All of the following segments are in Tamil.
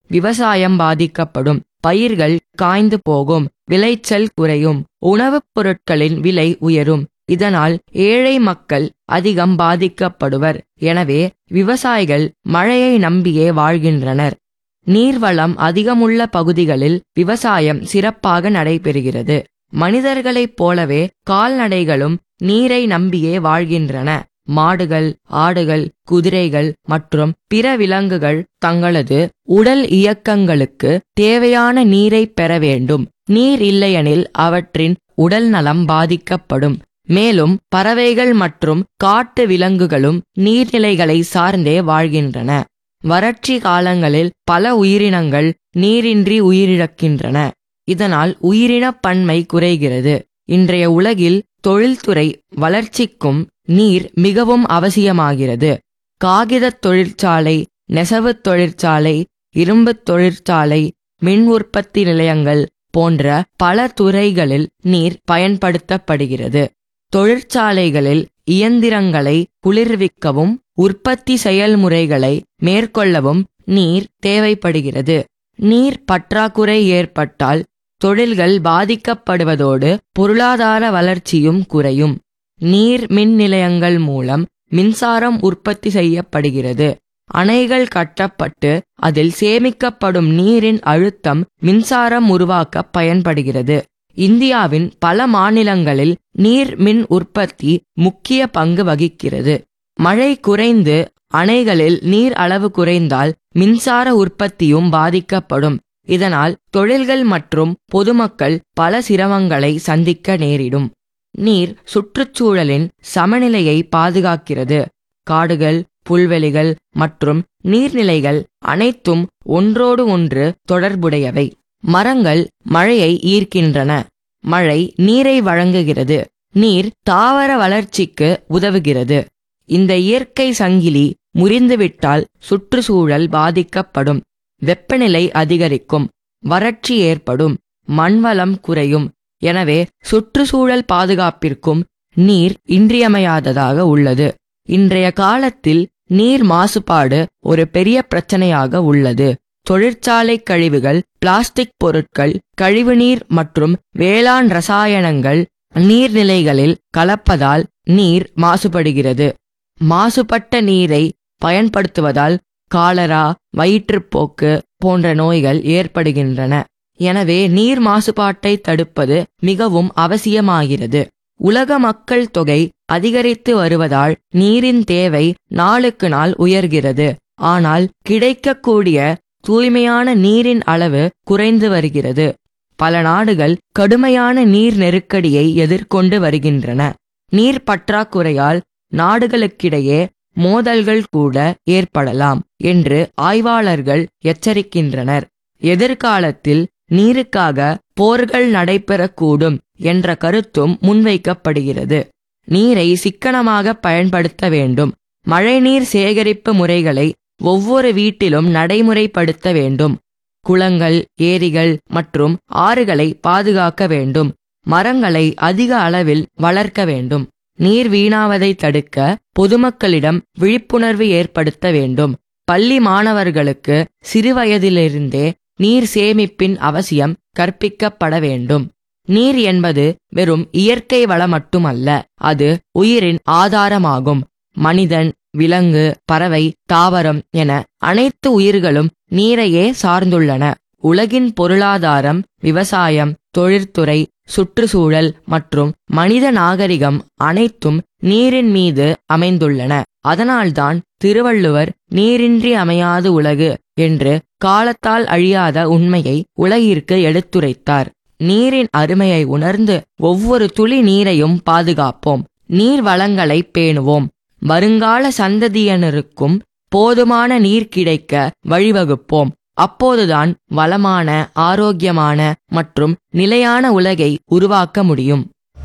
விவசாயம் பாதிக்கப்படும் பயிர்கள் காய்ந்து போகும் விளைச்சல் குறையும் உணவுப் பொருட்களின் விலை உயரும் இதனால் ஏழை மக்கள் அதிகம் பாதிக்கப்படுவர் எனவே விவசாயிகள் மழையை நம்பியே வாழ்கின்றனர் நீர்வளம் அதிகமுள்ள பகுதிகளில் விவசாயம் சிறப்பாக நடைபெறுகிறது மனிதர்களைப் போலவே கால்நடைகளும் நீரை நம்பியே வாழ்கின்றன மாடுகள் ஆடுகள் குதிரைகள் மற்றும் பிற விலங்குகள் தங்களது உடல் இயக்கங்களுக்கு தேவையான நீரை பெற வேண்டும் நீர் இல்லையெனில் அவற்றின் உடல் நலம் பாதிக்கப்படும் மேலும் பறவைகள் மற்றும் காட்டு விலங்குகளும் நீர்நிலைகளை சார்ந்தே வாழ்கின்றன வறட்சி காலங்களில் பல உயிரினங்கள் நீரின்றி உயிரிழக்கின்றன இதனால் உயிரினப் பன்மை குறைகிறது இன்றைய உலகில் தொழில்துறை வளர்ச்சிக்கும் நீர் மிகவும் அவசியமாகிறது காகிதத் தொழிற்சாலை நெசவுத் தொழிற்சாலை இரும்புத் தொழிற்சாலை மின் உற்பத்தி நிலையங்கள் போன்ற பல துறைகளில் நீர் பயன்படுத்தப்படுகிறது தொழிற்சாலைகளில் இயந்திரங்களை குளிர்விக்கவும் உற்பத்தி செயல்முறைகளை மேற்கொள்ளவும் நீர் தேவைப்படுகிறது நீர் பற்றாக்குறை ஏற்பட்டால் தொழில்கள் பாதிக்கப்படுவதோடு பொருளாதார வளர்ச்சியும் குறையும் நீர் மின் நிலையங்கள் மூலம் மின்சாரம் உற்பத்தி செய்யப்படுகிறது அணைகள் கட்டப்பட்டு அதில் சேமிக்கப்படும் நீரின் அழுத்தம் மின்சாரம் உருவாக்க பயன்படுகிறது இந்தியாவின் பல மாநிலங்களில் நீர் மின் உற்பத்தி முக்கிய பங்கு வகிக்கிறது மழை குறைந்து அணைகளில் நீர் அளவு குறைந்தால் மின்சார உற்பத்தியும் பாதிக்கப்படும் இதனால் தொழில்கள் மற்றும் பொதுமக்கள் பல சிரமங்களை சந்திக்க நேரிடும் நீர் சுற்றுச்சூழலின் சமநிலையை பாதுகாக்கிறது காடுகள் புல்வெளிகள் மற்றும் நீர்நிலைகள் அனைத்தும் ஒன்றோடு ஒன்று தொடர்புடையவை மரங்கள் மழையை ஈர்க்கின்றன மழை நீரை வழங்குகிறது நீர் தாவர வளர்ச்சிக்கு உதவுகிறது இந்த இயற்கை சங்கிலி முறிந்துவிட்டால் சுற்றுச்சூழல் பாதிக்கப்படும் வெப்பநிலை அதிகரிக்கும் வறட்சி ஏற்படும் மண்வளம் குறையும் எனவே சுற்றுச்சூழல் பாதுகாப்பிற்கும் நீர் இன்றியமையாததாக உள்ளது இன்றைய காலத்தில் நீர் மாசுபாடு ஒரு பெரிய பிரச்சனையாக உள்ளது தொழிற்சாலை கழிவுகள் பிளாஸ்டிக் பொருட்கள் கழிவுநீர் மற்றும் வேளாண் ரசாயனங்கள் நீர்நிலைகளில் கலப்பதால் நீர் மாசுபடுகிறது மாசுபட்ட நீரை பயன்படுத்துவதால் காலரா வயிற்றுப்போக்கு போன்ற நோய்கள் ஏற்படுகின்றன எனவே நீர் மாசுபாட்டை தடுப்பது மிகவும் அவசியமாகிறது உலக மக்கள் தொகை அதிகரித்து வருவதால் நீரின் தேவை நாளுக்கு நாள் உயர்கிறது ஆனால் கிடைக்கக்கூடிய தூய்மையான நீரின் அளவு குறைந்து வருகிறது பல நாடுகள் கடுமையான நீர் நெருக்கடியை எதிர்கொண்டு வருகின்றன நீர் பற்றாக்குறையால் நாடுகளுக்கிடையே மோதல்கள் கூட ஏற்படலாம் என்று ஆய்வாளர்கள் எச்சரிக்கின்றனர் எதிர்காலத்தில் நீருக்காக போர்கள் நடைபெறக்கூடும் என்ற கருத்தும் முன்வைக்கப்படுகிறது நீரை சிக்கனமாக பயன்படுத்த வேண்டும் மழைநீர் சேகரிப்பு முறைகளை ஒவ்வொரு வீட்டிலும் நடைமுறைப்படுத்த வேண்டும் குளங்கள் ஏரிகள் மற்றும் ஆறுகளை பாதுகாக்க வேண்டும் மரங்களை அதிக அளவில் வளர்க்க வேண்டும் நீர் வீணாவதை தடுக்க பொதுமக்களிடம் விழிப்புணர்வு ஏற்படுத்த வேண்டும் பள்ளி மாணவர்களுக்கு சிறுவயதிலிருந்தே நீர் சேமிப்பின் அவசியம் கற்பிக்கப்பட வேண்டும் நீர் என்பது வெறும் இயற்கை வளம் மட்டுமல்ல அது உயிரின் ஆதாரமாகும் மனிதன் விலங்கு பறவை தாவரம் என அனைத்து உயிர்களும் நீரையே சார்ந்துள்ளன உலகின் பொருளாதாரம் விவசாயம் தொழிற்துறை சுற்றுச்சூழல் மற்றும் மனித நாகரிகம் அனைத்தும் நீரின் மீது அமைந்துள்ளன அதனால்தான் திருவள்ளுவர் நீரின்றி அமையாது உலகு என்று காலத்தால் அழியாத உண்மையை உலகிற்கு எடுத்துரைத்தார் நீரின் அருமையை உணர்ந்து ஒவ்வொரு துளி நீரையும் பாதுகாப்போம் நீர் வளங்களை பேணுவோம் வருங்கால சந்ததியினருக்கும் போதுமான நீர் கிடைக்க வழிவகுப்போம் அப்போதுதான் வளமான ஆரோக்கியமான மற்றும் நிலையான உலகை உருவாக்க முடியும்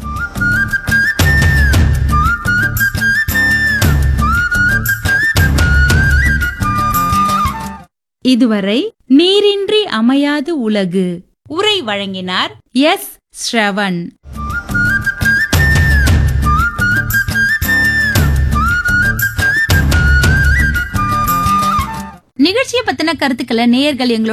இதுவரை நீரின்றி அமையாது உலகு உரை வழங்கினார் எஸ் ஸ்ரவன் நிகழ்ச்சியை பத்தின கருத்துக்களை நேயர்கள் எங்களோட